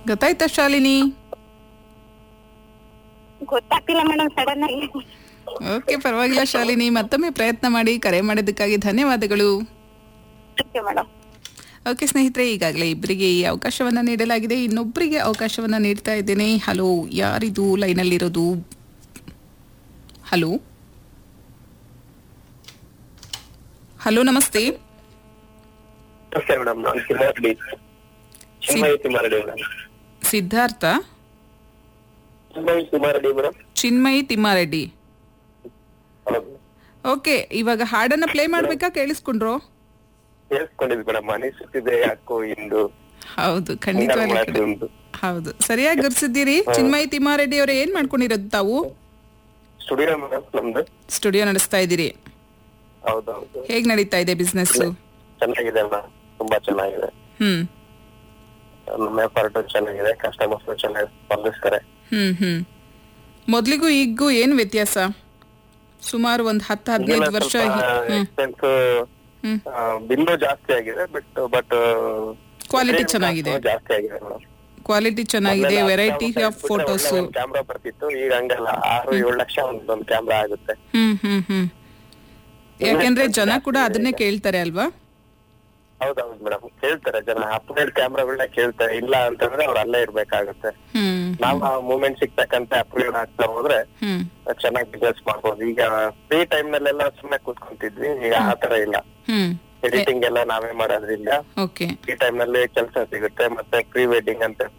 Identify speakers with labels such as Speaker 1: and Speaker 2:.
Speaker 1: ಗೊತ್ತಾಯ್ತಾ ಶಾಲಿನಿ
Speaker 2: ಗೊತ್ತಾಗ್ತಿಲ್ಲ madam sudden ಆಗಿ
Speaker 1: ಓಕೆ ಪರವಾಗಿಲ್ಲ ಶಾಲಿನಿ ಮತ್ತೊಮ್ಮೆ ಪ್ರಯತ್ನ ಮಾಡಿ ಕರೆ ಮಾಡಿದ್ದಕ್ಕಾಗಿ ಧನ್ಯವಾದಗಳು
Speaker 2: ಓಕೆ ಮೇಡಮ್
Speaker 1: ಓಕೆ ಸ್ನೇಹಿತರೆ ಈಗಾಗಲೇ ಇಬ್ಬರಿಗೆ ಈ ಅವಕಾಶವನ್ನ ನೀಡಲಾಗಿದೆ ಇನ್ನೊಬ್ಬರಿಗೆ ಅವಕಾಶವನ್ನ ನೀಡ್ತಾ ಇದ್ದೇನೆ ಹಲೋ ಯಾರಿದು ಲೈನಲ್ಲಿರೋದು ಹಲೋ ಹಲೋ ನಮಸ್ತೆ
Speaker 3: ನಮಸ್ತೆ ಮೇಡಮ್ ನಾನು ತಿಮ್ಮಾರೆಡ್ಡಿ ಚಿನ್ಮಯಿ ತಿಮ್ಮಾರೆಡ್ಡಿ ಮೇಡಮ್
Speaker 1: ಸಿದ್ಧಾರ್ಥ
Speaker 3: ಚಿನ್ಮಯಿ ತಿಮ್ಮಾರೆಡ್ಡಿ ಮೇಡಮ್
Speaker 1: ಚಿನ್ಮಯಿ ತಿಮ್ಮಾರೆಡ್ಡಿ
Speaker 3: ಹೌದು
Speaker 1: ಓಕೆ ಇವಾಗ ಹಾಡನ್ನ ಪ್ಲೇ ಮಾಡ್ಬೇಕಾ ಕೇಳಿಸ್ಕೊಂಡ್ರು
Speaker 3: ಕೇಳಿಸ್ಕೊಂಡಿದ್ವಿ ಮೇಡಮ್ ಅನಿಸುತ್ತಿದೆ ಯಾಕೋ ಇಂದು
Speaker 1: ಹೌದು ಖಂಡಿತವಾಗಿ
Speaker 3: ಮಾತು ಉಂಟು
Speaker 1: ಹೌದು ಸರಿಯಾಗಿ ಗುರ್ಸಿದ್ದೀರಿ ಚಿನ್ಮಯಿ ತಿಮ್ಮಾರೆಡ್ಡಿ ಅವರೇ ಏನ್ ಮಾಡ್ಕೊಂಡಿರೋದು ತಾವು
Speaker 3: ಸ್ಟುಡಿಯೋ ಮೇಡಮ್ ನಮ್ದು
Speaker 1: ಸ್ಟುಡಿಯೋ ನಡೆಸ್ತಾ ಇದ್ದೀರಿ
Speaker 3: ಹೌದೌದು
Speaker 1: ಹೇಗ್ ನಡೀತಾ ಇದೆ ಬಿಸ್ನೆಸ್
Speaker 3: ಚೆನ್ನಾಗಿದೆ ಮೇಡಮ್ ತುಂಬಾ ಚೆನ್ನಾಗಿದೆ
Speaker 1: ಹ್ಮ್
Speaker 3: ನಮ್ಮ ಎಫರ್ಟ್ ಚೆನ್ನಾಗಿದೆ ಕಸ್ಟಮರ್ಸ್ ಚೆನ್ನಾಗಿ ಸ್ಪಂದಿಸ್ತಾರೆ
Speaker 1: ಹ್ಮ್ ಹ್ಮ್ ಮೊದ್ಲಿಗೂ ಈಗೂ ಏನ್ ವ್ಯತ್ಯಾಸ ಸುಮಾರು ಒಂದ್ ಹತ್ತು ಹದಿನೈದು ವರ್ಷ ಹಿ- ಹ್ಮ್
Speaker 3: ಎಕ್ಸ್ಪೆನ್ಸ್
Speaker 1: ಹ್ಮ್
Speaker 3: ಬಿಲ್ಲು ಜಾಸ್ತಿ ಆಗಿದೆ ಬಟ್ ಬಟ್
Speaker 1: ಕ್ವಾಲಿಟಿ ಚೆನ್ನಾಗಿದೆ
Speaker 3: ಜಾಸ್ತಿ ಆಗಿದೆ ಮೇಡಮ್
Speaker 1: ಕ್ವಾಲಿಟಿ ಚೆನ್ನಾಗಿದೆ ವೆರೈಟಿ ಆಫ್ ಫೋಟೋಸ್
Speaker 3: ಕ್ಯಾಮ್ರಾ ಬರ್ತಿತ್ತು ಈಗ ಹಂಗಲ್ಲ ಆರು ಏಳು ಲಕ್ಷ ಒಂದು ಒಂದು ಕ್ಯಾಮ್ರಾ ಆಗುತ್ತೆ
Speaker 1: ಹ್ಮ್ ಹ್ಮ್ ಹ್ಮ್ ಯಾಕೆಂದ್ರೆ ಜನ ಕೂಡ ಅದನ್ನೇ ಕೇಳ್ತಾರೆ ಅಲ್ವಾ
Speaker 3: ಹೌದೌದು ಮೇಡಮ್ ಕೇಳ್ತಾರೆ ಜನ ಅಪ್ಗ್ರೇಡ್ ಕ್ಯಾಮ್ರಾಗಳನ್ನ ಕೇಳ್ತಾರೆ ಇಲ್ಲ ಅಂತಂದ್ರೆ ಅವ್ರು ಅಲ್ಲೇ ಇರ್ಬೇಕಾಗುತ್ತೆ
Speaker 1: ಹ್ಮ್
Speaker 3: ನಾವು ಆ ಮೂಮೆಂಟ್ ಸಿಗ್ತಕ್ಕಂತ ಅಪ್ಗ್ರೇಡ್ ಆಗ್ತಾ ಹೋದ್ರೆ
Speaker 1: ಹ್ಮ್
Speaker 3: ಚೆನ್ನಾಗಿ ಬಿಸ್ನೆಸ್ ಮಾಡ್ಬೋದು ಈಗ ಫ್ರೀ ಟೈಮ್ ನಲ್ಲೆಲ್ಲ ಸುಮ್ಮನೆ ಕೂತ್ಕೊಂತಿದ್ವಿ ಈಗ ಆ ತರ ಇಲ್ಲ
Speaker 1: ಹ್ಮ್
Speaker 3: ಎಡಿಟಿಂಗ್ ಎಲ್ಲ ನಾವೇ ಮಾಡೋದ್ರಿಂದ
Speaker 1: ಓಕೆ
Speaker 3: ಫ್ರೀ ಟೈಮ್ ನಲ್ಲಿ ಕೆಲಸ ಸಿಗುತ್ತೆ ಮತ್ತೆ ಪ್ರೀ ವೆಡ್ಡಿಂಗ್ ಅಂತ